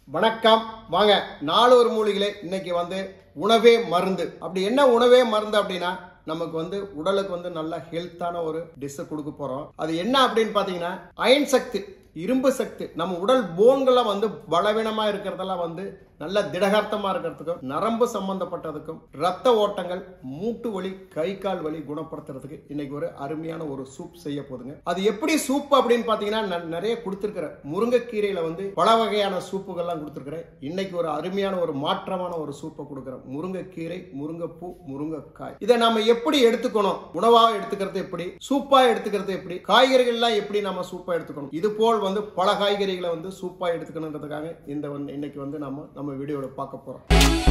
வணக்கம் வாங்க நாலு ஒரு மூலிகளே இன்னைக்கு வந்து உணவே மருந்து அப்படி என்ன உணவே மருந்து அப்படின்னா நமக்கு வந்து உடலுக்கு வந்து நல்ல ஹெல்த்தான ஒரு டிஷ்ஷை கொடுக்க போறோம் அது என்ன அப்படின்னு பாத்தீங்கன்னா அயன் சக்தி இரும்பு சக்தி நம்ம உடல் போன்கள்லாம் வந்து பலவீனமா இருக்கிறதெல்லாம் வந்து நல்ல திடகார்த்தமா இருக்கிறதுக்கும் நரம்பு சம்பந்தப்பட்டதுக்கும் ரத்த ஓட்டங்கள் மூட்டு வலி கை கால் வலி குணப்படுத்துறதுக்கு இன்னைக்கு ஒரு அருமையான ஒரு சூப் செய்ய போதுங்க அது எப்படி சூப் அப்படின்னு பாத்தீங்கன்னா நான் நிறைய கொடுத்துருக்கிறேன் முருங்கைக்கீரையில வந்து பல வகையான சூப்புகள்லாம் கொடுத்துருக்கிறேன் இன்னைக்கு ஒரு அருமையான ஒரு மாற்றமான ஒரு சூப்பை கொடுக்குறேன் முருங்கைக்கீரை முருங்கைப்பூ முருங்கைக்காய் இதை நாம எப்படி எடுத்துக்கணும் உணவா எடுத்துக்கிறது எப்படி சூப்பா எடுத்துக்கிறது எப்படி காய்கறிகள்லாம் எப்படி நம்ம சூப்பா எடுத்துக்கணும் இது போல் வந்து பல காய்கறிகளை வந்து சூப்பா எடுத்துக்கணுன்றதுக்காக இந்த வந்து இன்னைக்கு வந்து நம்ம நம்ம வீடியோல பார்க்க போறோம்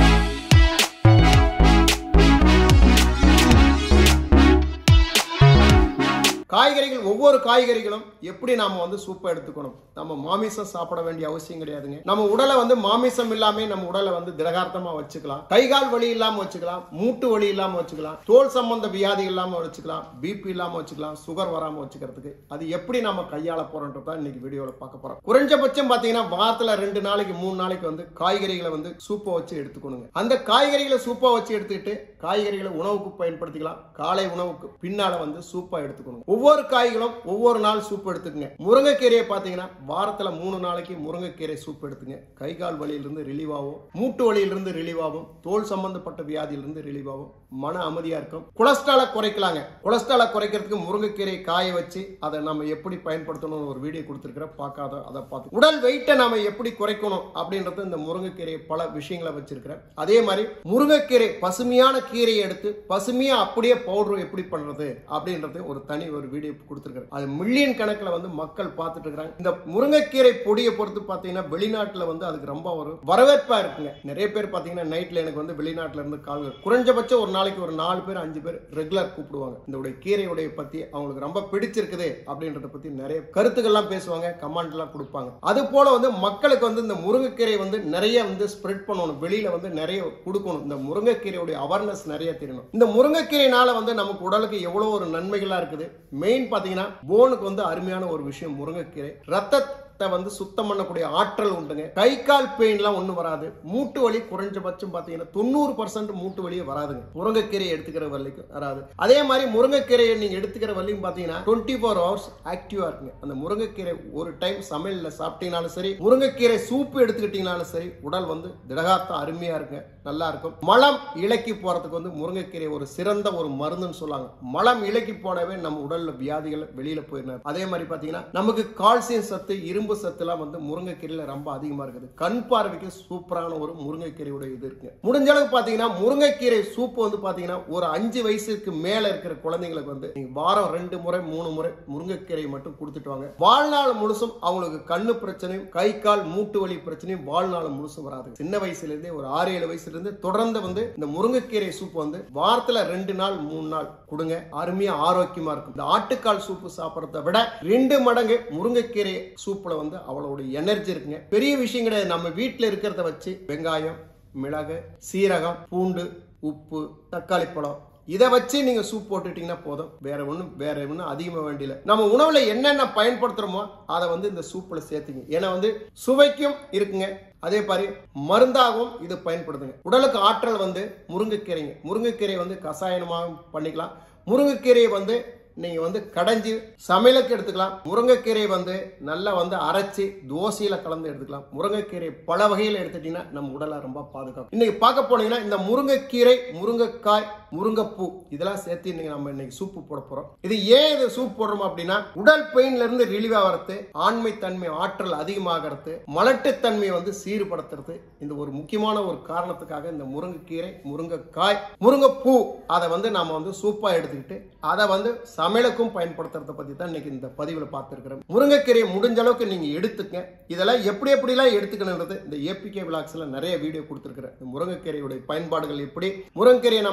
காய்கறிகள் ஒவ்வொரு காய்கறிகளும் எப்படி நாம வந்து சூப்பை எடுத்துக்கணும் நம்ம மாமிசம் சாப்பிட வேண்டிய அவசியம் கிடையாதுங்க நம்ம உடலை வந்து மாமிசம் இல்லாம நம்ம உடலை வந்து திடகார்த்தமா வச்சுக்கலாம் கை கால் வலி இல்லாம வச்சுக்கலாம் மூட்டு வலி இல்லாம வச்சுக்கலாம் தோல் சம்பந்த வியாதி இல்லாம வச்சுக்கலாம் பிபி இல்லாம வச்சுக்கலாம் சுகர் வராம வச்சுக்கிறதுக்கு அது எப்படி நம்ம கையாள போறோன்றதான் இன்னைக்கு வீடியோல பார்க்க போறோம் குறைஞ்சபட்சம் பாத்தீங்கன்னா வாரத்துல ரெண்டு நாளைக்கு மூணு நாளைக்கு வந்து காய்கறிகளை வந்து சூப்பை வச்சு எடுத்துக்கணுங்க அந்த காய்கறிகளை சூப்பா வச்சு எடுத்துக்கிட்டு காய்கறிகளை உணவுக்கு பயன்படுத்திக்கலாம் காலை உணவுக்கு பின்னால வந்து சூப்பா எடுத்துக்கணும் ஒவ்வொரு காய்களும் ஒவ்வொரு நாள் சூப் எடுத்துக்கங்க முருங்கைக்கீரையை பார்த்தீங்கன்னா வாரத்துல மூணு நாளைக்கு முருங்கைக்கீரை சூப் எடுத்துங்க கை கால் வலியிலிருந்து ரிலீவ் ஆகும் மூட்டு வலியிலிருந்து ரிலீவ் ஆகும் தோல் சம்பந்தப்பட்ட வியாதியிலிருந்து ரிலீவ் ஆகும் மன அமைதியா இருக்கும் கொலஸ்ட்ராலை குறைக்கலாங்க கொலஸ்ட்ராலை குறைக்கிறதுக்கு முருங்கைக்கீரை காய வச்சு அதை நம்ம எப்படி பயன்படுத்தணும்னு ஒரு வீடியோ கொடுத்துருக்கிறேன் பார்க்காத அதை பார்த்து உடல் வெயிட்டை நாம எப்படி குறைக்கணும் அப்படின்றது இந்த முருங்கைக்கீரை பல விஷயங்களை வச்சிருக்கிறேன் அதே மாதிரி முருங்கைக்கீரை பசுமையான கீரையை எடுத்து பசுமையா அப்படியே பவுடர் எப்படி பண்றது அப்படின்றது ஒரு தனி ஒரு வீடியோ கொடுத்துருக்கிறேன் அது மில்லியன் கணக்கில் வந்து மக்கள் பார்த்துட்டு இருக்கிறாங்க இந்த முருங்கைக்கீரை பொடியை பொறுத்து பார்த்தீங்கன்னா வெளிநாட்டில் வந்து அதுக்கு ரொம்ப ஒரு வரவேற்பா இருக்குங்க நிறைய பேர் பார்த்தீங்கன்னா நைட்ல எனக்கு வந்து வெளிநாட்டுல இருந்து கால்கள் குறைஞ்சபட்சம் ஒரு நாளைக்கு ஒரு நாலு பேர் அஞ்சு பேர் ரெகுலர் கூப்பிடுவாங்க இந்த உடைய கீரையுடைய பத்தி அவங்களுக்கு ரொம்ப பிடிச்சிருக்குது அப்படின்றத பத்தி நிறைய கருத்துக்கள்லாம் பேசுவாங்க கமெண்ட் எல்லாம் கொடுப்பாங்க அது போல வந்து மக்களுக்கு வந்து இந்த முருங்கைக்கீரை வந்து நிறைய வந்து ஸ்ப்ரெட் பண்ணணும் வெளியில வந்து நிறைய கொடுக்கணும் இந்த முருங்கைக்கீரையுடைய அவேர்னஸ் நிறைய தெரியணும் இந்த முருங்கைக்கீரைனால வந்து நமக்கு உடலுக்கு எவ்வளவு ஒரு நன்மைகளா இருக்குது மெயின் பாத்தீங்கன்னா போனுக்கு வந்து அருமையான ஒரு விஷயம் முருங்கைக்கீரை ரத்த வந்து சுத்தம் பண்ணக்கூடிய ஆற்றல் உண்டுங்க கை கால் பெயின்லாம் ஒன்றும் வராது மூட்டு வலி குறைஞ்சபட்சம் பார்த்தீங்கன்னா தொண்ணூறு பர்சன்ட் மூட்டு வலியே வராதுங்க முருங்கைக்கீரை எடுத்துக்கிற வரைக்கும் வராது அதே மாதிரி முருங்கைக்கீரையை நீங்க எடுத்துக்கிற வரையும் பார்த்தீங்கன்னா டுவெண்ட்டி ஃபோர் ஹவர்ஸ் ஆக்டிவா இருக்குங்க அந்த முருங்கைக்கீரை ஒரு டைம் சமையல்ல சாப்பிட்டீங்கனாலும் சரி முருங்கைக்கீரை சூப்பு எடுத்துக்கிட்டீங்கனாலும் சரி உடல் வந்து திடகாத்தம் அருமையா இருக்குங்க நல்லா இருக்கும் மலம் இலக்கி போறதுக்கு வந்து முருங்கைக்கீரை ஒரு சிறந்த ஒரு மருந்துன்னு சொல்லுவாங்க மலம் இலக்கி போனவே நம்ம உடல்ல வியாதிகள் வெளியில போயிடும் அதே மாதிரி பாத்தீங்கன்னா நமக்கு கால்சியம் சத்து இரும்பு சத்துலாம் வந்து முருங்கைக்கீரையில ரொம்ப அதிகமா இருக்குது கண் பார்வைக்கு சூப்பரான ஒரு முருங்கைக்கீரையோட இது இருக்கு முடிஞ்ச அளவுக்கு பாத்தீங்கன்னா முருங்கைக்கீரை சூப் வந்து பாத்தீங்கன்னா ஒரு அஞ்சு வயசுக்கு மேல இருக்கிற குழந்தைங்களுக்கு வந்து நீங்க வாரம் ரெண்டு முறை மூணு முறை முருங்கைக்கீரை மட்டும் கொடுத்துட்டு வாங்க வாழ்நாள் முழுசும் அவங்களுக்கு கண்ணு பிரச்சனையும் கை கால் மூட்டு வலி பிரச்சனையும் வாழ்நாள் முழுசும் வராது சின்ன வயசுல இருந்தே ஒரு ஆறு ஏழு வயசுல இருந்து தொடர்ந்து வந்து இந்த முருங்கைக்கீரை சூப் வந்து வாரத்துல ரெண்டு நாள் மூணு நாள் கொடுங்க அருமையா ஆரோக்கியமா இருக்கும் இந்த ஆட்டுக்கால் சூப்பு சாப்பிடறத விட ரெண்டு மடங்கு முருங்கைக்கீரை சூப்ல வந்து அவ்வளவு எனர்ஜி இருக்குங்க பெரிய விஷயம் கிடையாது நம்ம வீட்டுல இருக்கிறத வச்சு வெங்காயம் மிளகு சீரகம் பூண்டு உப்பு தக்காளி பழம் இதை வச்சு நீங்க சூப் போட்டுட்டீங்கன்னா போதும் வேற ஒன்றும் வேற ஒன்றும் அதிகமாக வேண்டியல நம்ம உணவுல என்னென்ன பயன்படுத்துறோமோ அதை வந்து இந்த சூப்ல சேர்த்துங்க ஏன்னா வந்து சுவைக்கும் இருக்குங்க அதே மாதிரி மருந்தாகவும் இது பயன்படுத்துங்க உடலுக்கு ஆற்றல் வந்து முருங்கைக்கீரைங்க முருங்கைக்கீரை வந்து கஷாயமாகவும் பண்ணிக்கலாம் முருங்கைக்கீரையை வந்து நீங்க வந்து கடைஞ்சி சமையலுக்கு எடுத்துக்கலாம் முருங்கைக்கீரை வந்து நல்லா வந்து அரைச்சி தோசையில கலந்து எடுத்துக்கலாம் முருங்கைக்கீரை பல வகையில் எடுத்துட்டீங்கன்னா நம்ம உடலை ரொம்ப பாதுகாக்கும் இன்னைக்கு பார்க்க போனீங்கன்னா இந்த முருங்கைக்கீரை முருங்கைக்காய் முருங்கைப்பூ இதெல்லாம் சேர்த்து இன்னைக்கு நம்ம இன்னைக்கு சூப்பு போட போறோம் இது ஏன் இது சூப் போடுறோம் அப்படின்னா உடல் பெயின்ல இருந்து ரிலீவ் ஆகிறது ஆண்மை தன்மை ஆற்றல் அதிகமாகிறது மலட்டுத்தன்மையை வந்து சீர்படுத்துறது இந்த ஒரு முக்கியமான ஒரு காரணத்துக்காக இந்த முருங்கைக்கீரை முருங்கைக்காய் முருங்கைப்பூ அதை வந்து நாம வந்து சூப்பா எடுத்துக்கிட்டு அதை வந்து சமையலுக்கும் பயன்படுத்துறத பத்தி தான் இன்னைக்கு இந்த பதிவுல பார்த்துருக்கிறேன் முருங்கைக்கீரையை முடிஞ்ச அளவுக்கு நீங்க எடுத்துக்க இதெல்லாம் எப்படி எப்படிலாம் எடுத்துக்கணுன்றது இந்த ஏபிகே விளாக்ஸ்ல நிறைய வீடியோ கொடுத்துருக்கிறேன் இந்த முருங்கைக்கீரையுடைய பயன்பாடுகள் எப்படி முருங்கைக்கீரையை நம்ம எந்த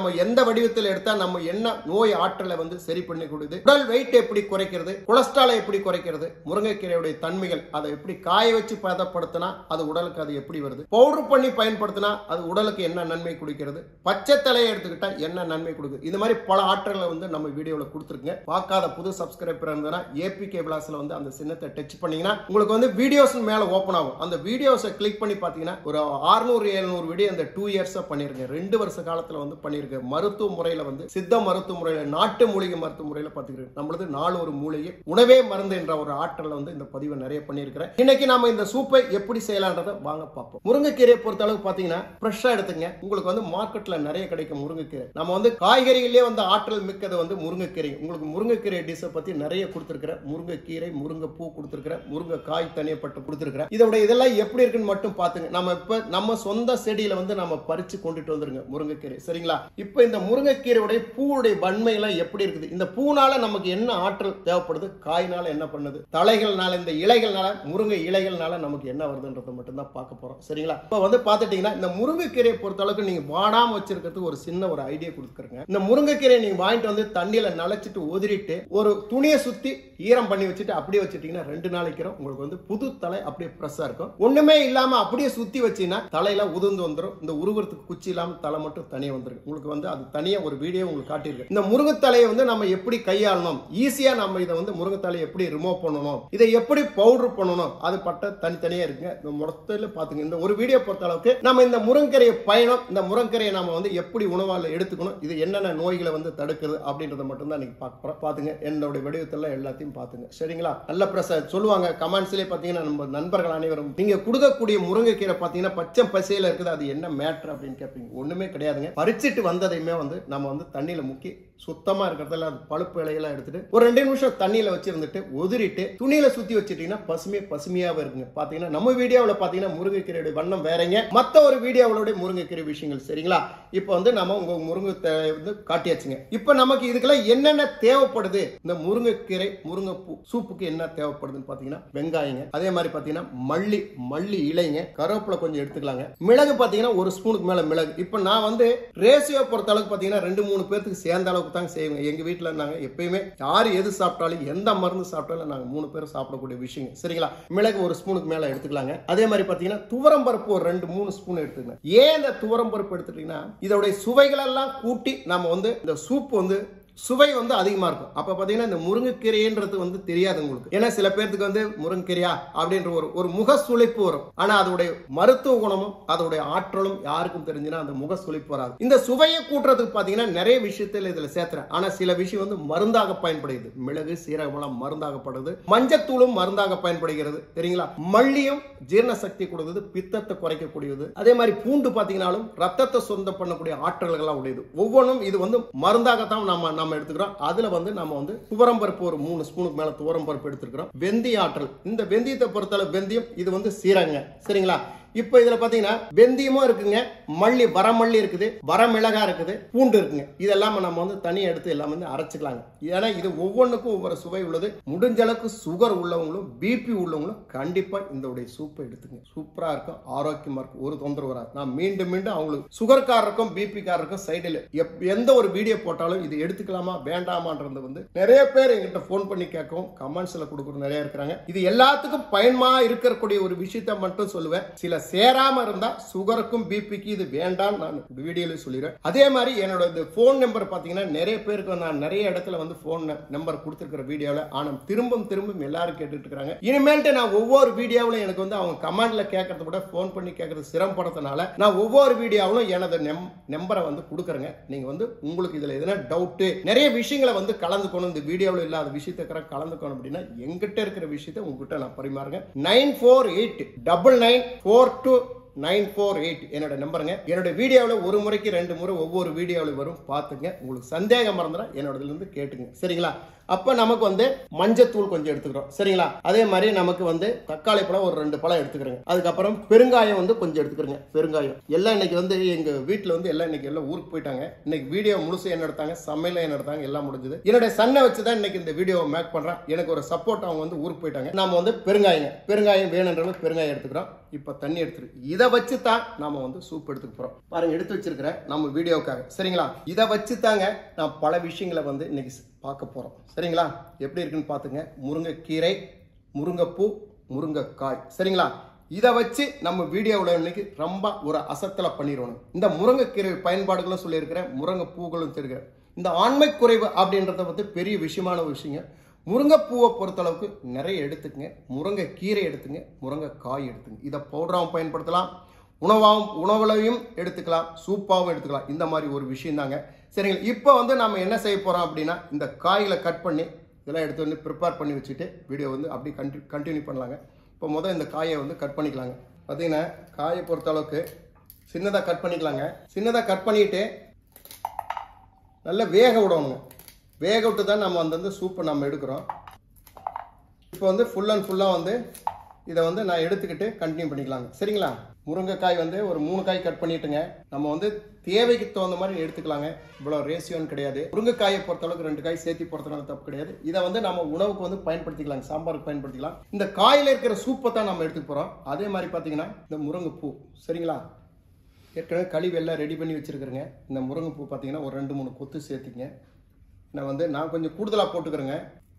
வடிவத்தில் எடுத்தா நம்ம என்ன நோய் ஆற்றலை வந்து சரி பண்ணி கொடுக்குது உடல் வெயிட் எப்படி குறைக்கிறது கொலஸ்ட்ராலை எப்படி குறைக்கிறது முருங்கைக்கீரையுடைய தன்மைகள் அதை எப்படி காய வச்சு பதப்படுத்தினா அது உடலுக்கு அது எப்படி வருது பவுடர் பண்ணி பயன்படுத்தினா அது உடலுக்கு என்ன நன்மை கொடுக்கிறது பச்சை தலையை எடுத்துக்கிட்டா என்ன நன்மை கொடுக்குது இது மாதிரி பல ஆற்றல்களை வந்து நம்ம வீடியோவில் கொடுத்துருங்க பார்க்காத புது சப்ஸ்கிரைபர் இருந்ததுன்னா ஏபிகே விலாஸ்ல வந்து அந்த சின்னத்தை டச் பண்ணீங்கன்னா உங்களுக்கு வந்து வீடியோஸ் மேல ஓப்பன் ஆகும் அந்த வீடியோஸை கிளிக் பண்ணி பார்த்தீங்கன்னா ஒரு அறுநூறு எழுநூறு வீடியோ அந்த டூ இயர்ஸா பண்ணிருக்கேன் ரெண்டு வருஷ காலத்துல வந்து பண்ணிருக்கேன் மருத்துவ முறையில வந்து சித்த மருத்துவ முறையில நாட்டு மூலிகை மருத்துவ முறையில பாத்துக்கிறேன் நம்மளது நாலு ஒரு மூலிகை உணவே மருந்து என்ற ஒரு ஆற்றல வந்து இந்த பதிவை நிறைய பண்ணியிருக்கிறேன் இன்னைக்கு நாம இந்த சூப்பை எப்படி செய்யலான்றத வாங்க பார்ப்போம் முருங்கைக்கீரையை பொறுத்த அளவுக்கு பாத்தீங்கன்னா ஃப்ரெஷ்ஷா எடுத்துங்க உங்களுக்கு வந்து மார்க்கெட்ல நிறைய கிடைக்கும் முருங்கைக்கீரை நம்ம வந்து காய்கறிகளே வந்து ஆற்றல் மிக்கது வந்து முருங்கைக்கீரை உங்களுக்கு முருங்கைக்கீரை டிஷ்ஷை பத்தி நிறைய கொடுத்துருக்கிறேன் முருங்கைக்கீரை முருங்கைப்பூ கொடுத்துருக்கிறேன் முருங்கைக்காய் தனியப்பட்டு கொடுத்துருக்கிறேன் இதோட இதெல்லாம் எப்படி இருக்குன்னு மட்டும் பாத்துங்க நம்ம இப்ப நம்ம சொந்த செடியில வந்து நம்ம பறிச்சு கொண்டுட்டு வந்துருங்க முருங்கைக்கீரை சரிங்களா இப்போ இந்த முருங்கைக்கீரையுடைய பூவுடைய வன்மை எல்லாம் எப்படி இருக்குது இந்த பூனால நமக்கு என்ன ஆற்றல் தேவைப்படுது காய்னால என்ன பண்ணுது தலைகள்னால இந்த இலைகள்னால முருங்கை இலைகள்னால நமக்கு என்ன வருதுன்றதை மட்டும் தான் பார்க்க போறோம் சரிங்களா இப்போ வந்து பார்த்துட்டீங்கன்னா இந்த முருங்கைக்கீரையை பொறுத்த அளவுக்கு நீங்க வாடாம வச்சிருக்கிறதுக்கு ஒரு சின்ன ஒரு ஐடியா கொடுத்துருங்க இந்த முருங்கைக்கீரையை நீங்க வாங்கிட்டு வந்து தண்ணியில நனைச்சிட்டு உதிரிட்டு ஒரு துணியை சுத்தி ஈரம் பண்ணி வச்சுட்டு அப்படியே வச்சுட்டீங்கன்னா ரெண்டு நாளைக்கு உங்களுக்கு வந்து புது தலை அப்படியே ஃப்ரெஷ்ஷா இருக்கும் ஒண்ணுமே இல்லாம அப்படியே சுத்தி வச்சீங்கன்னா தலையில உதிர்ந்து வந்துடும் இந்த உருவத்துக்கு குச்சி இல்லாம தலை மட்டும் தனியா வந்துரும் உங்களுக்கு வந்து அது தனியா ஒரு வீடியோ உங்களுக்கு காட்டியிருக்கு இந்த முருங்கைத்தலையை வந்து நம்ம எப்படி கையாளணும் ஈஸியா நம்ம இதை வந்து முருங்கைத்தலையை எப்படி ரிமூவ் பண்ணணும் இதை எப்படி பவுடர் பண்ணணும் அது பட்ட தனித்தனியா இருக்குங்க இந்த மொத்தத்தில் பாத்துங்க இந்த ஒரு வீடியோ பொறுத்த அளவுக்கு நம்ம இந்த முருங்கரையை பயணம் இந்த முருங்கரையை நம்ம வந்து எப்படி உணவால எடுத்துக்கணும் இது என்னென்ன நோய்களை வந்து தடுக்குது அப்படின்றத மட்டும் தான் நீங்க பார்க்க போறோம் பாத்துங்க என்னுடைய வடிவத்தில் எல்லாத்தையும் பாத்துங்க சரிங்களா நல்ல பிரச சொல்லுவாங்க கமெண்ட்ஸ்லேயே பார்த்தீங்கன்னா நம்ம நண்பர்கள் அனைவரும் நீங்க கொடுக்கக்கூடிய முருங்கைக்கீரை பார்த்தீங்கன்னா பச்சை பசையில இருக்குது அது என்ன மேட்ரு அப்படின்னு கேட்பீங்க ஒண்ணுமே கிடையாதுங்க பறிச்சிட்டு வந்ததையுமே வந்து நம்ம வந்து தண்ணியில முக்கி சுத்தமா இருக்கிறதுல அது பழுப்பு இலையெல்லாம் எடுத்துட்டு ஒரு ரெண்டு நிமிஷம் தண்ணியில வச்சிருந்துட்டு உதிரிட்டு துணியில சுத்தி வச்சிட்டீங்கன்னா பசுமை பசுமையாவே இருக்குங்க பாத்தீங்கன்னா நம்ம வீடியோவில் பாத்தீங்கன்னா முருங்கைக்கீரையுடைய வண்ணம் வேறங்க மத்த ஒரு வீடியோவோட முருங்கைக்கீரை விஷயங்கள் சரிங்களா இப்போ வந்து நம்ம உங்க முருங்கை தழையை வந்து காட்டியாச்சுங்க இப்போ நமக்கு இதுக்கெல்லாம் என்னென்ன தேவைப்படுது இந்த முருங்கைக்கீரை முருங்கைப்பூ சூப்புக்கு என்ன தேவைப்படுதுன்னு பாத்தீங்கன்னா வெங்காயங்க அதே மாதிரி பாத்தீங்கன்னா மல்லி மல்லி இலைங்க கருவேப்பிலை கொஞ்சம் எடுத்துக்கலாங்க மிளகு பாத்தீங்கன்னா ஒரு ஸ்பூனுக்கு மேல மிளகு இப்போ நான் வந்து ரேசியோ பொறுத்த அளவுக்கு பாத்தீங்கன்னா ரெண்டு மூணு பேருக்கு சேர்ந்த அளவுக்கு தான் செய்வோங்க எங்க வீட்டுல நாங்க எப்பயுமே யார் எது சாப்பிட்டாலும் எந்த மருந்து சாப்பிட்டாலும் நாங்க மூணு பேரும் சாப்பிடக்கூடிய விஷயம் சரிங்களா மிளகு ஒரு ஸ்பூனுக்கு மேல எடுத்துக்கலாங்க அதே மாதிரி பாத்தீங்கன்னா துவரம் பருப்பு ஒரு ரெண்டு மூணு ஸ்பூன் எடுத்துக்கங்க ஏன் இந்த துவரம் பருப்பு எடுத்துட்டீங்கன்னா இதோடைய சுவைகளெல்லாம் கூட்டி நம்ம வந்து இந்த சூப் வந்து சுவை வந்து அதிகமா இருக்கும் அப்ப பாத்தீங்கன்னா இந்த முருங்கைக்கீரைன்றது வந்து தெரியாது உங்களுக்கு ஏன்னா சில பேர்த்துக்கு வந்து முருங்கைக்கீரையா அப்படின்ற ஒரு ஒரு முக சுளிப்பு வரும் ஆனா அதோடைய மருத்துவ குணமும் அதோடைய ஆற்றலும் யாருக்கும் தெரிஞ்சுன்னா அந்த முக சுளிப்பு வராது இந்த சுவையை கூட்டுறதுக்கு பாத்தீங்கன்னா நிறைய விஷயத்துல இதுல சேர்த்துறேன் ஆனா சில விஷயம் வந்து மருந்தாக பயன்படுகிறது மிளகு சீரகமெல்லாம் மருந்தாகப்படுது மஞ்சத்தூளும் மருந்தாக பயன்படுகிறது தெரியுங்களா மல்லியும் ஜீரண சக்தி கொடுக்குது பித்தத்தை குறைக்கக்கூடியது அதே மாதிரி பூண்டு பாத்தீங்கன்னாலும் ரத்தத்தை சொந்தம் பண்ணக்கூடிய ஆற்றல்கள்லாம் உடையது ஒவ்வொன்றும் இது வந்து மருந்தாகத்தான் நம்ம நம்ம எடுத்துக்கிறோம் அதுல வந்து நம்ம வந்து துவரம் பருப்பு ஒரு மூணு ஸ்பூனுக்கு மேல துவரம் பருப்பு எடுத்துக்கிறோம் வெந்தய ஆற்றல் இந்த வெந்தயத்தை பொறுத்தளவு வெந்தயம் இது வந்து சீரங்க சரிங்களா இப்போ இதுல பாத்தீங்கன்னா வெந்தயமும் இருக்குங்க மல்லி வரமல்லி இருக்குது வரமிளகா இருக்குது பூண்டு இருக்குங்க இதெல்லாம் நம்ம வந்து தனியாக எடுத்து எல்லாம் வந்து அரைச்சிக்கலாங்க ஏன்னா இது ஒவ்வொன்றுக்கும் ஒவ்வொரு சுவை உள்ளது முடிஞ்ச அளவுக்கு சுகர் உள்ளவங்களும் பிபி உள்ளவங்களும் கண்டிப்பா இந்த உடைய சூப்பை எடுத்துங்க சூப்பரா இருக்கும் ஆரோக்கியமா இருக்கும் ஒரு தொந்தரவு வராது நான் மீண்டும் மீண்டும் அவங்களுக்கு சுகர்காரருக்கும் பிபிக்காரருக்கும் சைடில் எந்த ஒரு வீடியோ போட்டாலும் இது எடுத்துக்கலாமா வேண்டாமான்றது வந்து நிறைய பேர் எங்கிட்ட ஃபோன் பண்ணி கேட்கவும் கமெண்ட்ஸ்ல கொடுக்குறது நிறைய இருக்கிறாங்க இது எல்லாத்துக்கும் பயன்மா இருக்கக்கூடிய ஒரு விஷயத்த மட்டும் சொல்லுவேன் சில சேராம இருந்தா சுகருக்கும் பிபிக்கு இது வேண்டாம் நான் வீடியோல சொல்லிடுறேன் அதே மாதிரி என்னோட இந்த ஃபோன் நம்பர் பாத்தீங்கன்னா நிறைய பேருக்கு நான் நிறைய இடத்துல வந்து ஃபோன் நம்பர் கொடுத்துருக்கிற வீடியோல ஆனா திரும்பவும் திரும்பவும் எல்லாரும் கேட்டுட்டு இருக்காங்க இனிமேல்ட்டு நான் ஒவ்வொரு வீடியோவிலும் எனக்கு வந்து அவங்க கமெண்ட்ல கேட்கறத விட ஃபோன் பண்ணி கேட்கறது சிரமப்படுறதுனால நான் ஒவ்வொரு வீடியோவிலும் எனது நம்பரை வந்து கொடுக்குறேங்க நீங்க வந்து உங்களுக்கு இதுல எதனா டவுட்டு நிறைய விஷயங்களை வந்து கலந்துக்கணும் இந்த வீடியோவில் இல்லாத விஷயத்த கலந்துக்கணும் அப்படின்னா எங்கிட்ட இருக்கிற விஷயத்த உங்ககிட்ட நான் பரிமாறுங்க nine four eight double nine four two nine four eight என்னோட நம்பருங்க என்னோட வீடியோவில் ஒரு முறைக்கு ரெண்டு முறை ஒவ்வொரு வீடியோவில் வரும் பார்த்துங்க உங்களுக்கு சந்தேகம் இருந்தால் என்னோட இருந்து கேட்டுங்க சரிங்களா அப்ப நமக்கு வந்து மஞ்சத்தூள் கொஞ்சம் எடுத்துக்கிறோம் சரிங்களா அதே மாதிரி நமக்கு வந்து தக்காளி பழம் ஒரு ரெண்டு பழம் எடுத்துக்கிறோங்க அதுக்கப்புறம் பெருங்காயம் வந்து கொஞ்சம் எடுத்துக்கிறோங்க பெருங்காயம் எல்லாம் இன்னைக்கு வந்து எங்க வீட்டுல வந்து எல்லாம் இன்னைக்கு எல்லாம் ஊருக்கு போயிட்டாங்க இன்னைக்கு வீடியோ முழுசு என்ன எடுத்தாங்க சமையல என்ன எடுத்தாங்க எல்லாம் முடிஞ்சது என்னுடைய சன்னை வச்சு தான் இன்னைக்கு இந்த வீடியோவை மேக் பண்றேன் எனக்கு ஒரு சப்போர்ட் அவங்க வந்து ஊருக்கு போயிட்டாங்க நாம வந்து பெருங்காயங்க பெருங்காயம் வேணுன்றவங்க பெருங்காயம் எடுத்துக்கிறோம் இப்போ தண்ணி எடுத்துருக்கு இதை வச்சு தான் நாம வந்து சூப் எடுத்துக்க போறோம் பாருங்க எடுத்து வச்சிருக்கிறேன் நம்ம வீடியோக்காக சரிங்களா இதை வச்சு தாங்க நான் பல விஷயங்களை வந்து இன்னைக்கு பார்க்க போறோம் சரிங்களா எப்படி இருக்குன்னு பாத்துங்க முருங்கைக்கீரை முருங்கைப்பூ முருங்கைக்காய் சரிங்களா இதை வச்சு நம்ம வீடியோவில் இன்னைக்கு ரொம்ப ஒரு அசத்தல பண்ணிடணும் இந்த முருங்கைக்கீரை பயன்பாடுகளும் சொல்லியிருக்கிறேன் முருங்கை பூக்களும் சொல்லியிருக்கிறேன் இந்த ஆண்மை குறைவு அப்படின்றத பற்றி பெரிய விஷயமான ஒரு விஷயங்க முருங்கைப்பூவை பொறுத்தளவுக்கு நிறைய எடுத்துக்கங்க முருங்கை கீரை எடுத்துங்க முருங்கை காய் எடுத்துங்க இதை பவுடராகவும் பயன்படுத்தலாம் உணவாகவும் உணவுலையும் எடுத்துக்கலாம் சூப்பாகவும் எடுத்துக்கலாம் இந்த மாதிரி ஒரு விஷயம் தாங்க சரிங்களா இப்போ வந்து நம்ம என்ன செய்ய போகிறோம் அப்படின்னா இந்த காய்களை கட் பண்ணி இதெல்லாம் எடுத்து வந்து ப்ரிப்பேர் பண்ணி வச்சுட்டு வீடியோ வந்து அப்படியே கண்டி கண்டினியூ பண்ணலாங்க இப்போ முதல் இந்த காயை வந்து கட் பண்ணிக்கலாங்க பார்த்தீங்கன்னா காயை பொறுத்தளவுக்கு சின்னதாக கட் பண்ணிக்கலாங்க சின்னதாக கட் பண்ணிட்டு நல்லா வேக விடணுங்க வேக விட்டு தான் நம்ம அந்த சூப்பை நம்ம எடுக்கிறோம் இப்போ வந்து ஃபுல் அண்ட் ஃபுல்லாக வந்து இதை வந்து நான் எடுத்துக்கிட்டு கண்டினியூ பண்ணிக்கலாங்க சரிங்களா முருங்கைக்காய் வந்து ஒரு மூணு காய் கட் பண்ணிட்டுங்க நம்ம வந்து தேவைக்கு தகுந்த மாதிரி எடுத்துக்கலாங்க இவ்வளோ ரேசியோன்னு கிடையாது முருங்கைக்காயை பொறுத்தளவுக்கு ரெண்டு காய் சேர்த்து பொறுத்தனால தப்பு கிடையாது இதை வந்து நம்ம உணவுக்கு வந்து பயன்படுத்திக்கலாங்க சாம்பாருக்கு பயன்படுத்திக்கலாம் இந்த காயில் இருக்கிற சூப்பை தான் நம்ம எடுத்துக்க போகிறோம் அதே மாதிரி பார்த்தீங்கன்னா இந்த முருங்கைப்பூ சரிங்களா ஏற்கனவே கழிவு எல்லாம் ரெடி பண்ணி வச்சுருக்குறேங்க இந்த முருங்கைப்பூ பார்த்தீங்கன்னா ஒரு ரெண்டு மூணு கொத்து சேர்த்திங்க நான் வந்து நான் கொஞ்சம் கூடுதலாக போட்டுக்கிறேங்க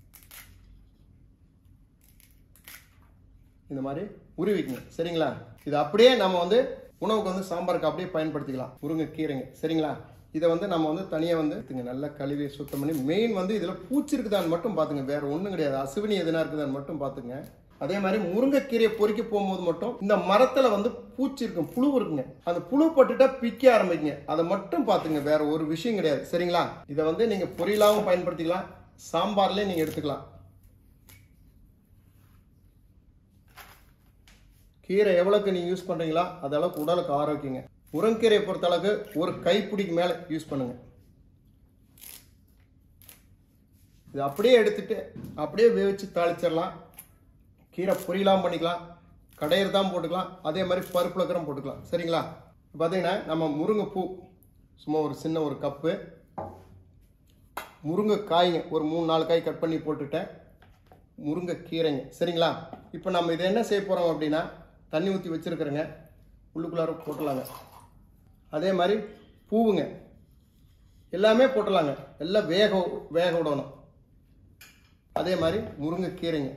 இந்த மாதிரி உருவிக்குங்க சரிங்களா இது அப்படியே நம்ம வந்து உணவுக்கு வந்து சாம்பாருக்கு அப்படியே பயன்படுத்திக்கலாம் முருங்கைக்கீரைங்க சரிங்களா இதை வந்து நம்ம வந்து தனியாக வந்து எடுத்துங்க நல்லா கழுவி சுத்தம் பண்ணி மெயின் வந்து இதில் பூச்சி இருக்குதான்னு மட்டும் பார்த்துங்க வேற ஒன்றும் கிடையாது அசுவினி எதுனா இருக்குதான்னு மட்டும் பார்த்துங்க அதே மாதிரி முருங்கைக்கீரையை பொறிக்க போகும்போது மட்டும் இந்த மரத்துல வந்து பூச்சி இருக்கும் புழு இருக்குங்க அந்த புழு பட்டுட்டா பிக்க ஆரம்பிக்குங்க அதை மட்டும் பார்த்துங்க வேற ஒரு விஷயம் கிடையாது சரிங்களா இதை வந்து நீங்க பொரியலாவும் பயன்படுத்திக்கலாம் சாம்பார்லயும் நீங்க எடுத்துக்கலாம் கீரை எவ்வளவுக்கு நீங்க யூஸ் பண்றீங்களா அது அளவுக்கு உடலுக்கு ஆரோக்கியங்க முருங்கீரையை பொறுத்த அளவுக்கு ஒரு கைப்பிடிக்கு மேல யூஸ் பண்ணுங்க இது அப்படியே எடுத்துட்டு அப்படியே வேவிச்சு தாளிச்சிடலாம் கீரை பொரியலாம் பண்ணிக்கலாம் கடையிற தான் போட்டுக்கலாம் அதே மாதிரி பருப்புல இருக்கிற போட்டுக்கலாம் சரிங்களா பார்த்தீங்கன்னா நம்ம முருங்கைப்பூ சும்மா ஒரு சின்ன ஒரு கப்பு முருங்கை காய்ங்க ஒரு மூணு நாலு காய் கட் பண்ணி போட்டுட்டேன் முருங்கை கீரைங்க சரிங்களா இப்போ நம்ம இதை என்ன செய்ய போகிறோம் அப்படின்னா தண்ணி ஊற்றி வச்சுருக்குறேங்க உள்ளுக்குள்ளார போட்டலாங்க அதே மாதிரி பூவுங்க எல்லாமே போட்டலாங்க எல்லாம் வேக வேக விடணும் அதே மாதிரி முருங்கை கீரைங்க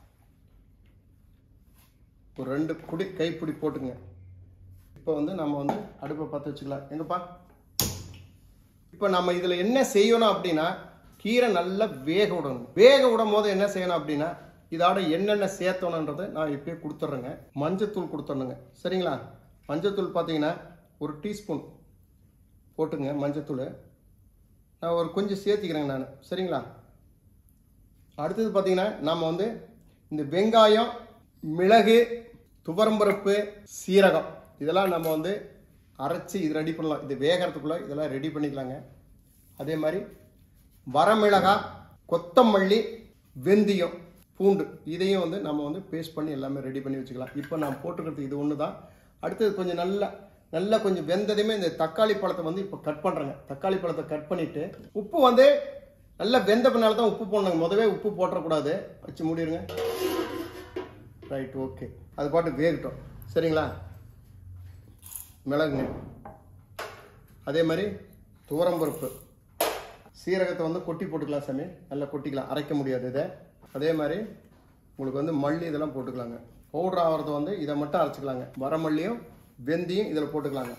ஒரு ரெண்டு குடி கைப்பிடி போட்டுங்க இப்போ வந்து நம்ம வந்து அடுப்பை பற்ற வச்சுக்கலாம் எங்கப்பா இப்போ நம்ம இதில் என்ன செய்யணும் அப்படின்னா கீரை நல்லா வேக விடணும் வேக விடும் போது என்ன செய்யணும் அப்படின்னா இதோட என்னென்ன சேர்த்தணுன்றதை நான் இப்பயே கொடுத்துட்றேங்க மஞ்சத்தூள் கொடுத்துடணுங்க சரிங்களா மஞ்சத்தூள் பார்த்தீங்கன்னா ஒரு டீஸ்பூன் போட்டுங்க மஞ்சத்தூள் நான் ஒரு கொஞ்சம் சேர்த்திக்கிறேங்க நான் சரிங்களா அடுத்தது பார்த்தீங்கன்னா நம்ம வந்து இந்த வெங்காயம் மிளகு துவரம்பருப்பு சீரகம் இதெல்லாம் நம்ம வந்து அரைச்சி இது ரெடி பண்ணலாம் இது வேகிறதுக்குள்ள இதெல்லாம் ரெடி பண்ணிக்கலாங்க அதே மாதிரி வரமிளகாய் கொத்தமல்லி வெந்தயம் பூண்டு இதையும் வந்து நம்ம வந்து பேஸ்ட் பண்ணி எல்லாமே ரெடி பண்ணி வச்சுக்கலாம் இப்போ நான் போட்டுக்கிறது இது ஒன்று தான் அடுத்தது கொஞ்சம் நல்லா நல்லா கொஞ்சம் வெந்ததுமே இந்த தக்காளி பழத்தை வந்து இப்போ கட் பண்ணுறேங்க தக்காளி பழத்தை கட் பண்ணிட்டு உப்பு வந்து நல்லா வெந்த பின்னால தான் உப்பு போடணுங்க முதவே உப்பு போட்டுறக்கூடாது வச்சு மூடிடுங்க ரைட் ஓகே அது பாட்டு வேகட்டும் சரிங்களா மிளகுங்க அதே மாதிரி துவரம்பருப்பு சீரகத்தை வந்து கொட்டி போட்டுக்கலாம் சாமி நல்லா கொட்டிக்கலாம் அரைக்க முடியாது இதை அதே மாதிரி உங்களுக்கு வந்து மல்லி இதெல்லாம் போட்டுக்கலாங்க பவுடர் ஆகிறது வந்து இதை மட்டும் அரைச்சிக்கலாங்க வரமல்லியும் வெந்தியும் இதில் போட்டுக்கலாங்க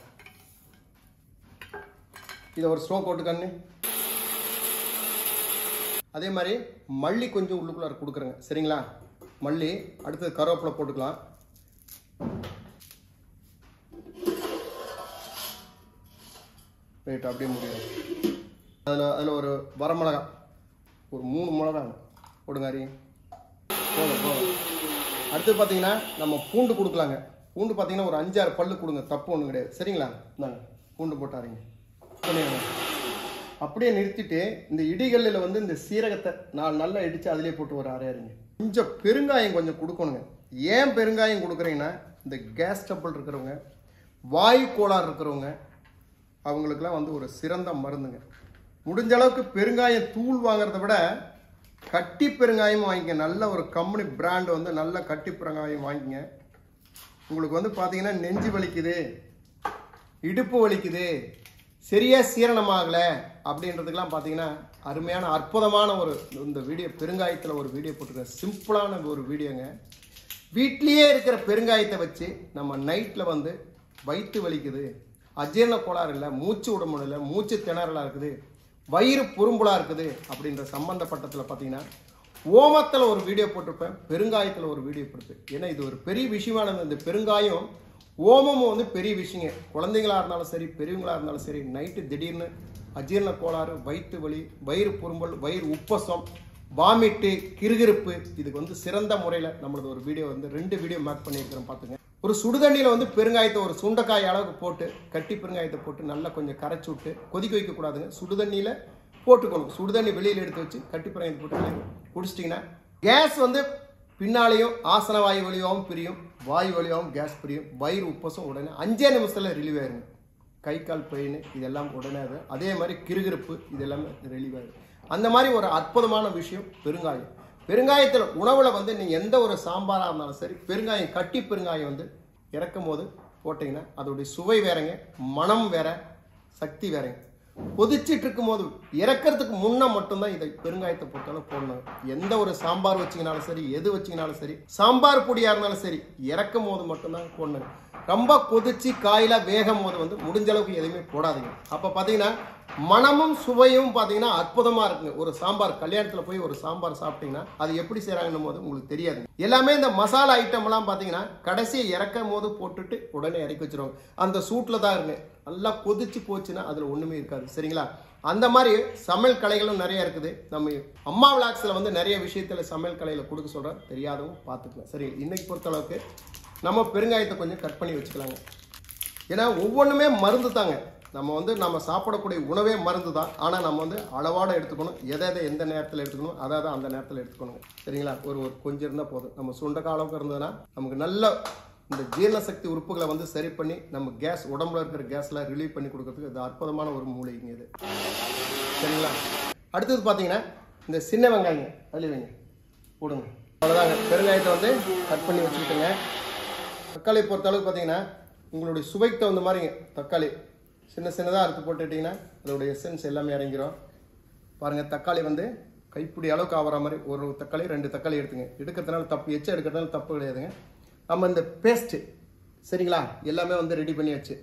இதை ஒரு ஸ்லோ போட்டுக்கண்ணு அதே மாதிரி மல்லி கொஞ்சம் உள்ளுக்குள்ளார கொடுக்குறேங்க சரிங்களா மல்லி அடுத்தது கருவேப்பிலை போட்டுக்கலாம் ரைட் அப்படியே முடியும் அதில் அதில் ஒரு வரமிளகா ஒரு மூணு மிளகா போடுங்க அரி போதும் போதும் அடுத்து பார்த்தீங்கன்னா நம்ம பூண்டு கொடுக்கலாங்க பூண்டு பார்த்தீங்கன்னா ஒரு அஞ்சாறு பல்லு கொடுங்க தப்பு ஒன்றும் கிடையாது சரிங்களா இந்தாங்க பூண்டு போட்டாருங்க பண்ணிடுங்க அப்படியே நிறுத்திட்டு இந்த இடிகளில் வந்து இந்த சீரகத்தை நாலு நல்லா இடித்து அதிலே போட்டு ஒரு அரையாருங்க கொஞ்சம் பெருங்காயம் கொஞ்சம் கொடுக்கணுங்க ஏன் பெருங்காயம் கொடுக்குறீங்கன்னா இந்த கேஸ் டபுள் இருக்கிறவங்க வாயு கோளாறு இருக்கிறவங்க அவங்களுக்குலாம் வந்து ஒரு சிறந்த மருந்துங்க முடிஞ்ச அளவுக்கு பெருங்காயம் தூள் வாங்குறத விட கட்டி பெருங்காயம் வாங்கிக்க நல்ல ஒரு கம்பெனி பிராண்ட் வந்து நல்ல கட்டி பெருங்காயம் வாங்கிங்க உங்களுக்கு வந்து பார்த்தீங்கன்னா நெஞ்சு வலிக்குது இடுப்பு வலிக்குது சரியா சீரணமாகலை அப்படின்றதுக்கெல்லாம் பார்த்தீங்கன்னா அருமையான அற்புதமான ஒரு இந்த வீடியோ பெருங்காயத்தில் ஒரு வீடியோ போட்டிருக்கேன் சிம்பிளான ஒரு வீடியோங்க வீட்லேயே இருக்கிற பெருங்காயத்தை வச்சு நம்ம நைட்டில் வந்து வயிற்று வலிக்குது அஜீரண கோளாறு இல்லை மூச்சு விட முடியல மூச்சு திணறலாக இருக்குது வயிறு பொறும்புலாக இருக்குது அப்படின்ற சம்பந்தப்பட்டத்தில் பார்த்தீங்கன்னா ஓமத்தில் ஒரு வீடியோ போட்டிருப்பேன் பெருங்காயத்தில் ஒரு வீடியோ போட்டிருப்பேன் ஏன்னா இது ஒரு பெரிய விஷயமானது இந்த பெருங்காயம் ஓமமும் வந்து பெரிய விஷயங்க குழந்தைங்களா இருந்தாலும் சரி பெரியவங்களா இருந்தாலும் சரி நைட்டு திடீர்னு அஜீரண கோளாறு வயிற்று வலி வயிறு பொறும்பல் வயிறு உப்பசம் வாமிட்டு கிறுகிறுப்பு இதுக்கு வந்து சிறந்த முறையில் நம்மளது ஒரு வீடியோ வந்து ரெண்டு வீடியோ மேக் பண்ணியிருக்கிறோம் பார்த்துங்க ஒரு சுடுதண்ணியில் வந்து பெருங்காயத்தை ஒரு சுண்டைக்காய் அளவுக்கு போட்டு கட்டி பெருங்காயத்தை போட்டு நல்லா கொஞ்சம் கரைச்சி விட்டு கொதிக்க வைக்கக்கூடாதுங்க சுடுதண்ணியில் போட்டுக்கணும் சுடுதண்ணி வெளியில் எடுத்து வச்சு கட்டி பெருங்காயத்தை போட்டு குடிச்சிட்டிங்கன்னா கேஸ் வந்து பின்னாலேயும் ஆசன வாயு வழியாகவும் பிரியும் வாயு வழியாகவும் கேஸ் பிரியும் வயிறு உப்பசம் உடனே அஞ்சே நிமிஷத்தில் ரிலீவ் ஆயிருங்க கை கால் பெயின் இதெல்லாம் உடனே அது அதே மாதிரி கிறுகிறுப்பு இதெல்லாமே ரிலீவ் ஆயிடும் அந்த மாதிரி ஒரு அற்புதமான விஷயம் பெருங்காயம் பெருங்காயத்தில் உணவில் வந்து நீங்கள் எந்த ஒரு சாம்பாராக இருந்தாலும் சரி பெருங்காயம் கட்டி பெருங்காயம் வந்து இறக்கும் போது போட்டிங்கன்னா அதோடைய சுவை வேறங்க மனம் வேற சக்தி வேறங்க கொதிச்சிட்டு இருக்கும் போது இறக்கிறதுக்கு முன்ன மட்டும்தான் இதை பெருங்காயத்தை பொறுத்தளவு போடணும் எந்த ஒரு சாம்பார் வச்சிங்கனாலும் சரி எது வச்சிங்கனாலும் சரி சாம்பார் பொடியா இருந்தாலும் சரி இறக்கும் போது மட்டும்தான் போடணும் ரொம்ப கொதிச்சு காயில வேகும் போது வந்து முடிஞ்ச அளவுக்கு எதுவுமே போடாதீங்க அப்ப பாத்தீங்கன்னா மனமும் சுவையும் பாத்தீங்கன்னா அற்புதமா இருக்குங்க ஒரு சாம்பார் கல்யாணத்துல போய் ஒரு சாம்பார் சாப்பிட்டீங்கன்னா அது எப்படி செய்யறாங்கன்னும் போது உங்களுக்கு தெரியாது எல்லாமே இந்த மசாலா ஐட்டம் எல்லாம் பாத்தீங்கன்னா கடைசியை இறக்கும் போது போட்டுட்டு உடனே இறக்கி வச்சிருவாங்க அந்த சூட்ல தான் இருக்கு நல்லா கொதிச்சு போச்சுன்னா அதுல ஒண்ணுமே இருக்காது சரிங்களா அந்த மாதிரி சமையல் கலைகளும் நிறைய இருக்குது நம்ம அம்மா விளாக்ஸில் வந்து நிறைய விஷயத்தில் சமையல் கலையில் கொடுக்க சொல்கிறேன் தெரியாதவங்க பார்த்துக்கலாம் சரி இன்னைக்கு பொறுத்தளவுக்கு நம்ம பெருங்காயத்தை கொஞ்சம் கட் பண்ணி வச்சுக்கலாங்க ஏன்னா ஒவ்வொன்றுமே மருந்து தாங்க நம்ம வந்து நம்ம சாப்பிடக்கூடிய உணவே மருந்து தான் ஆனால் நம்ம வந்து அளவாட எடுத்துக்கணும் எதை எதை எந்த நேரத்தில் எடுத்துக்கணும் அதை அதை அந்த நேரத்தில் எடுத்துக்கணும் சரிங்களா ஒரு ஒரு கொஞ்சம் இருந்தால் போதும் நம்ம சுண்டக்காய் அளவுக்கு இருந்ததுன்னா நமக்கு நல்ல இந்த ஜீரண சக்தி உறுப்புகளை வந்து சரி பண்ணி நம்ம கேஸ் உடம்புல இருக்கிற கேஸ்லாம் ரிலீவ் பண்ணி கொடுக்கறதுக்கு இது அற்புதமான ஒரு மூலிகைங்க இது சரிங்களா அடுத்தது பார்த்தீங்கன்னா இந்த சின்ன வெங்காயங்க அதில் வைங்க போடுங்க அவ்வளோதாங்க பெருங்காயத்தை வந்து கட் பண்ணி வச்சுக்கிட்டுங்க தக்காளி பொறுத்த அளவுக்கு பார்த்தீங்கன்னா உங்களுடைய சுவைக்கு தகுந்த மாதிரிங்க தக்காளி சின்ன சின்னதாக அறுத்து போட்டுட்டிங்கன்னா அதோடைய எசன்ஸ் எல்லாமே இறங்கிரும் பாருங்கள் தக்காளி வந்து கைப்பிடி அளவுக்கு ஆகிற மாதிரி ஒரு தக்காளி ரெண்டு தக்காளி எடுத்துங்க எடுக்கிறதுனால தப்பு எச்ச எடுக்கிறதுனால தப்பு கிடையாதுங்க நம்ம இந்த பேஸ்ட்டு சரிங்களா எல்லாமே வந்து ரெடி பண்ணியாச்சு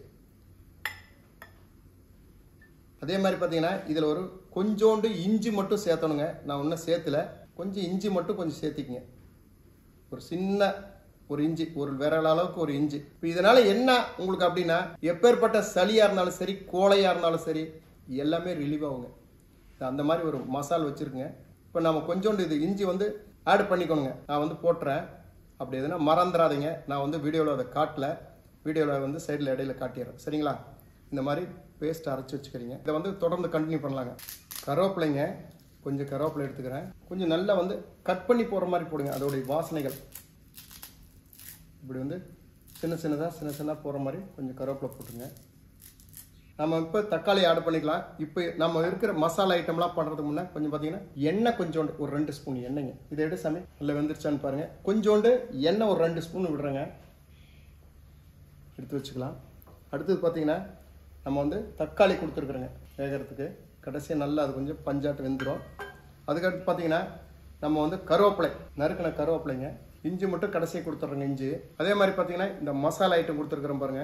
அதே மாதிரி பார்த்தீங்கன்னா இதில் ஒரு கொஞ்சோண்டு இஞ்சி மட்டும் சேர்த்தணுங்க நான் ஒன்றும் சேர்த்துல கொஞ்சம் இஞ்சி மட்டும் கொஞ்சம் சேர்த்திக்கங்க ஒரு சின்ன ஒரு இஞ்சி ஒரு விரல் அளவுக்கு ஒரு இஞ்சி இப்போ இதனால என்ன உங்களுக்கு அப்படின்னா எப்பேற்பட்ட சளியாக இருந்தாலும் சரி கோழையாக இருந்தாலும் சரி எல்லாமே ரிலீவ் ஆகுங்க இது அந்த மாதிரி ஒரு மசால் வச்சுருக்குங்க இப்போ நம்ம கொஞ்சோண்டு இது இஞ்சி வந்து ஆட் பண்ணிக்கணுங்க நான் வந்து போட்டுறேன் அப்படி எதுனா மறந்துடாதீங்க நான் வந்து வீடியோவில் அதை காட்டல வீடியோவில் வந்து சைடில் இடையில காட்டிடுறேன் சரிங்களா இந்த மாதிரி பேஸ்ட் அரைச்சி வச்சுக்கிறீங்க இதை வந்து தொடர்ந்து கண்டினியூ பண்ணலாங்க கருவேப்பிலைங்க கொஞ்சம் கருவேப்பிலை எடுத்துக்கிறேன் கொஞ்சம் நல்லா வந்து கட் பண்ணி போகிற மாதிரி போடுங்க அதோடைய வாசனைகள் இப்படி வந்து சின்ன சின்னதாக சின்ன சின்னதாக போகிற மாதிரி கொஞ்சம் கருவேப்பிலை போட்டுருங்க நம்ம இப்போ தக்காளி ஆட் பண்ணிக்கலாம் இப்போ நம்ம இருக்கிற மசாலா ஐட்டம்லாம் பண்ணுறதுக்கு முன்னே கொஞ்சம் பார்த்தீங்கன்னா எண்ணெய் கொஞ்சோண்டு ஒரு ரெண்டு ஸ்பூன் எண்ணெய்ங்க இதை எடுத்து சாமி இல்லை வெந்துருச்சான்னு பாருங்கள் கொஞ்சோண்டு எண்ணெய் ஒரு ரெண்டு ஸ்பூன் விடுறேங்க எடுத்து வச்சுக்கலாம் அடுத்தது பார்த்தீங்கன்னா நம்ம வந்து தக்காளி கொடுத்துருக்குறோங்க வேகிறதுக்கு கடைசியாக நல்லா அது கொஞ்சம் பஞ்சாட்டு வெந்துடும் அதுக்கடுத்து பார்த்தீங்கன்னா நம்ம வந்து கருவேப்பிலை நறுக்கின கருவேப்பிலைங்க இஞ்சி மட்டும் கடைசியாக கொடுத்துட்றோங்க இஞ்சி அதே மாதிரி பார்த்தீங்கன்னா இந்த மசாலா ஐட்டம் கொடுத்துருக்குறோம் பாருங்க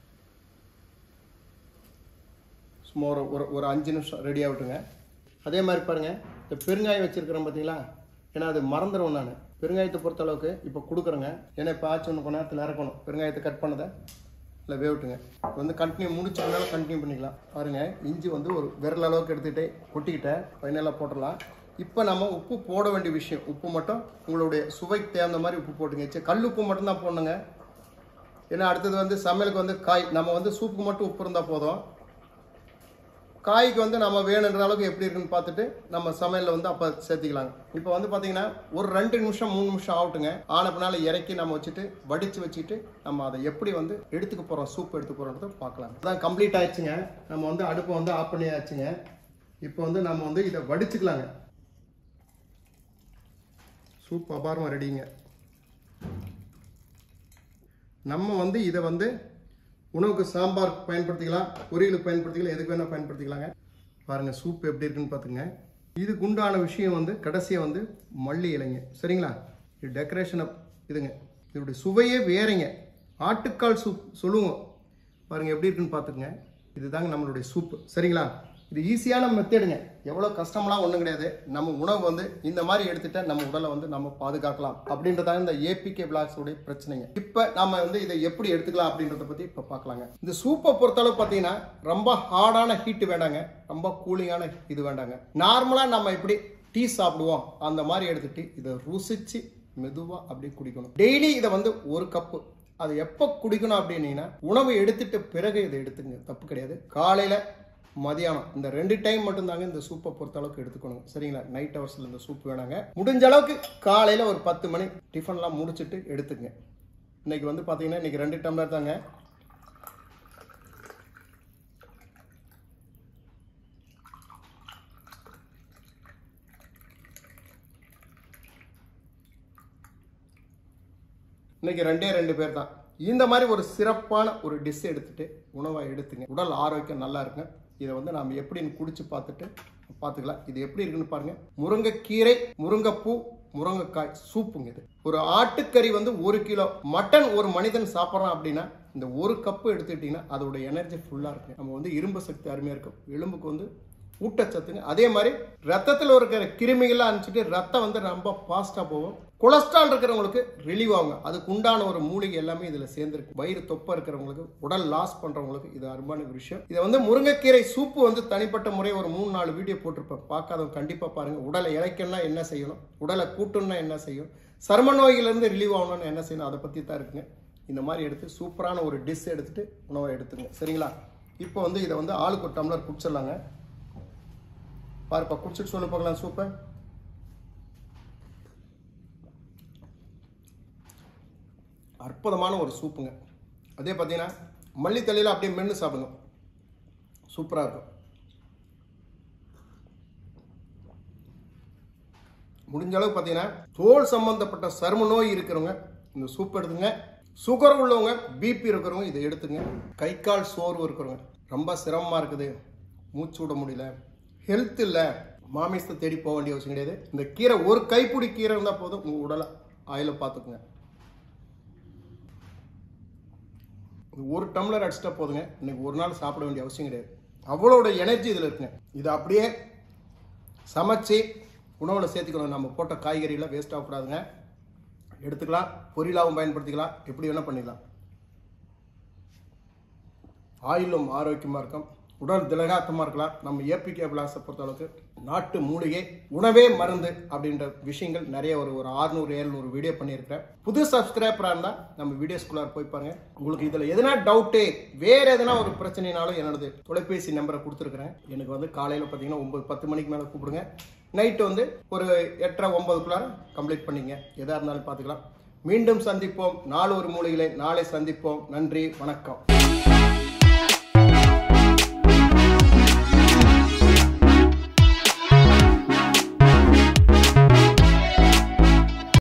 சும்மா ஒரு ஒரு ஒரு அஞ்சு நிமிஷம் ரெடி ஆகட்டுங்க அதே மாதிரி பாருங்க இந்த பெருங்காயம் வச்சிருக்கிறோம் பார்த்தீங்களா ஏன்னா அது மறந்துடுவேன் நான் பெருங்காயத்தை பொறுத்த அளவுக்கு இப்போ கொடுக்குறேங்க ஏன்னா இப்போ ஆச்சு ஒன்று கொஞ்ச நேரத்தில் இறக்கணும் பெருங்காயத்தை கட் பண்ணதை இல்லை வேவிட்டுங்க இப்போ வந்து கண்டினியூ முடிச்சதுனால கண்டினியூ பண்ணிக்கலாம் பாருங்க இஞ்சி வந்து ஒரு விரல் அளவுக்கு எடுத்துக்கிட்டே கொட்டிக்கிட்டேன் ஃபைனலாக போட்டுடலாம் இப்போ நம்ம உப்பு போட வேண்டிய விஷயம் உப்பு மட்டும் உங்களுடைய சுவைக்கு தகுந்த மாதிரி உப்பு போட்டுங்க சரி கல் உப்பு மட்டும்தான் போடணுங்க ஏன்னா அடுத்தது வந்து சமையலுக்கு வந்து காய் நம்ம வந்து சூப்புக்கு மட்டும் உப்பு இருந்தால் போதும் காய்க்கு வந்து நம்ம வேணுன்ற அளவுக்கு எப்படி இருக்குன்னு பார்த்துட்டு நம்ம சமையல்ல வந்து அப்போ சேர்த்திக்கலாங்க இப்போ வந்து பார்த்தீங்கன்னா ஒரு ரெண்டு நிமிஷம் மூணு நிமிஷம் ஆகட்டுங்க ஆன பின்னால இறக்கி நம்ம வச்சுட்டு வடிச்சு வச்சுட்டு நம்ம அதை எப்படி வந்து எடுத்துக்க போகிறோம் சூப் எடுத்துக்க போகிறோன்றத பார்க்கலாம் அதான் கம்ப்ளீட் ஆயிடுச்சுங்க நம்ம வந்து அடுப்பை வந்து ஆஃப் பண்ணியாச்சுங்க இப்போ வந்து நம்ம வந்து இதை வடிச்சுக்கலாங்க சூப் அபாரமாக ரெடிங்க நம்ம வந்து இதை வந்து உணவுக்கு சாம்பார் பயன்படுத்திக்கலாம் பொரியலுக்கு பயன்படுத்திக்கலாம் எதுக்கு வேணால் பயன்படுத்திக்கலாங்க பாருங்க சூப் எப்படி இருக்குன்னு பார்த்துங்க இதுக்கு உண்டான விஷயம் வந்து கடைசியாக வந்து மல்லி இலைங்க சரிங்களா இது டெக்கரேஷன் இதுங்க இதோடைய சுவையே வேறங்க ஆட்டுக்கால் சூப் சொல்லுவோம் பாருங்க எப்படி இருக்குன்னு பார்த்துக்குங்க இதுதாங்க நம்மளுடைய சூப்பு சரிங்களா இது ஈஸியான மெத்தேடுங்க எவ்வளோ கஷ்டம்லாம் ஒன்றும் கிடையாது நம்ம உணவு வந்து இந்த மாதிரி எடுத்துட்டா நம்ம உடலை வந்து நம்ம பாதுகாக்கலாம் அப்படின்றதாங்க இந்த ஏபிகே பிளாக்ஸோடைய பிரச்சனைங்க இப்போ நம்ம வந்து இதை எப்படி எடுத்துக்கலாம் அப்படின்றத பற்றி இப்போ பார்க்கலாங்க இந்த சூப்பை பொறுத்தளவு பார்த்தீங்கன்னா ரொம்ப ஹார்டான ஹீட் வேண்டாங்க ரொம்ப கூலிங்கான இது வேண்டாங்க நார்மலாக நம்ம இப்படி டீ சாப்பிடுவோம் அந்த மாதிரி எடுத்துட்டு இதை ருசிச்சு மெதுவாக அப்படியே குடிக்கணும் டெய்லி இதை வந்து ஒரு கப்பு அது எப்போ குடிக்கணும் அப்படின்னீங்கன்னா உணவு எடுத்துட்டு பிறகு இதை எடுத்துங்க தப்பு கிடையாது காலையில் மதியானம் இந்த ரெண்டு டைம் மட்டும்தாங்க இந்த சூப்பை பொறுத்த அளவுக்கு எடுத்துக்கணும் சரிங்களா நைட் ஹவர்ஸில் இந்த சூப் வேணாங்க முடிஞ்ச அளவுக்கு காலையில் ஒரு பத்து மணி டிஃபன்லாம் முடிச்சுட்டு எடுத்துங்க இன்னைக்கு வந்து பார்த்தீங்கன்னா இன்னைக்கு ரெண்டு டம்ளர் தாங்க இன்னைக்கு ரெண்டே ரெண்டு பேர் தான் இந்த மாதிரி ஒரு சிறப்பான ஒரு டிஷ் எடுத்துட்டு உணவை எடுத்துங்க உடல் ஆரோக்கியம் நல்லா இருக்குங்க இதை வந்து நாம் எப்படின்னு குடிச்சு பார்த்துட்டு பார்த்துக்கலாம் இது எப்படி இருக்குன்னு பாருங்க முருங்கைக்கீரை முருங்கைப்பூ முருங்கைக்காய் சூப்புங்க இது ஒரு ஆட்டுக்கறி வந்து ஒரு கிலோ மட்டன் ஒரு மனிதன் சாப்பிட்றான் அப்படின்னா இந்த ஒரு கப்பு எடுத்துக்கிட்டிங்கன்னா அதோட எனர்ஜி ஃபுல்லாக இருக்கு நம்ம வந்து இரும்பு சக்தி அருமையாக இருக்கும் எலும்புக்கு வந்து ஊட்டச்சத்துங்க அதே மாதிரி ரத்தத்தில் இருக்கிற கிருமிகள்லாம் அனுப்பிச்சிட்டு ரத்தம் வந்து ரொம்ப ஃபாஸ்ட்டாக போகும் கொலஸ்ட்ரால் இருக்கிறவங்களுக்கு ரிலீவ் ஆகுங்க அதுக்கு உண்டான ஒரு மூலிகை எல்லாமே இதில் சேர்ந்துருக்கு வயிறு தொப்பை இருக்கிறவங்களுக்கு உடல் லாஸ் பண்ணுறவங்களுக்கு இது அருமையான ஒரு விஷயம் இதை வந்து முருங்கைக்கீரை சூப்பு வந்து தனிப்பட்ட முறை ஒரு மூணு நாலு வீடியோ போட்டிருப்பேன் பார்க்காதவங்க கண்டிப்பாக பாருங்க உடலை இழைக்கணும்னா என்ன செய்யணும் உடலை கூட்டணும்னா என்ன செய்யும் சர்ம நோயிலிருந்து ரிலீவ் ஆகணும்னு என்ன செய்யணும் அதை பற்றி தான் இருக்குங்க இந்த மாதிரி எடுத்து சூப்பரான ஒரு டிஷ் எடுத்துட்டு உணவை எடுத்துங்க சரிங்களா இப்போ வந்து இதை வந்து ஆளுக்கு ஒரு டம்ளர் குடிச்சிடலாங்க பாருப்பா குடிச்சிட்டு சொல்லு பார்க்கலாம் சூப்பர் அற்புதமான ஒரு சூப்புங்க அதே பார்த்தீங்கன்னா மல்லித்தலையில் அப்படியே மென்று சாப்பிடுங்க சூப்பராக இருக்கும் முடிஞ்ச அளவுக்கு பார்த்தீங்கன்னா தோல் சம்பந்தப்பட்ட சரும நோய் இருக்கிறவங்க இந்த சூப் எடுத்துங்க சுகர் உள்ளவங்க பிபி இருக்கிறவங்க இதை எடுத்துங்க கை கால் சோர்வு இருக்கிறவங்க ரொம்ப சிரமமாக இருக்குது மூச்சு விட முடியல ஹெல்த் இல்லை மாமிசத்தை தேடி போக வேண்டிய அவசியம் கிடையாது இந்த கீரை ஒரு கைப்பிடி கீரை இருந்தால் போதும் உங்கள் உடலை ஆயில பார்த்துக்குங்க இது ஒரு டம்ளர் அடிச்சிட்டா போதுங்க இன்னைக்கு ஒரு நாள் சாப்பிட வேண்டிய அவசியம் கிடையாது அவ்வளோட எனர்ஜி இதில் இருக்குங்க இதை அப்படியே சமைச்சு உணவில் சேர்த்துக்கணும் நம்ம போட்ட காய்கறிகளை வேஸ்ட் ஆகக்கூடாதுங்க எடுத்துக்கலாம் பொரியலாகவும் பயன்படுத்திக்கலாம் எப்படி வேணால் பண்ணிக்கலாம் ஆயிலும் ஆரோக்கியமாக இருக்கும் உடல் திலகாத்தமாக இருக்கலாம் நம்ம ஏபிகே பிளாஸை பொறுத்தளவுக்கு நாட்டு மூலிகை உணவே மருந்து அப்படின்ற விஷயங்கள் நிறைய ஒரு ஒரு ஆறுநூறு ஏழ்நூறு வீடியோ பண்ணியிருக்கிறேன் புது சப்ஸ்கிரைபராக இருந்தால் நம்ம வீடியோஸ்குள்ளார போய் பாருங்க உங்களுக்கு இதில் எதனா டவுட்டு வேற எதனா ஒரு பிரச்சனைனாலும் என்னோட தொலைபேசி நம்பரை கொடுத்துருக்குறேன் எனக்கு வந்து காலையில் பார்த்தீங்கன்னா ஒன்பது பத்து மணிக்கு மேலே கூப்பிடுங்க நைட்டு வந்து ஒரு எட்டரை ஒன்பதுக்குள்ளார கம்ப்ளீட் பண்ணிங்க எதாக இருந்தாலும் பார்த்துக்கலாம் மீண்டும் சந்திப்போம் நாலு ஒரு மூலிகளை நாளை சந்திப்போம் நன்றி வணக்கம்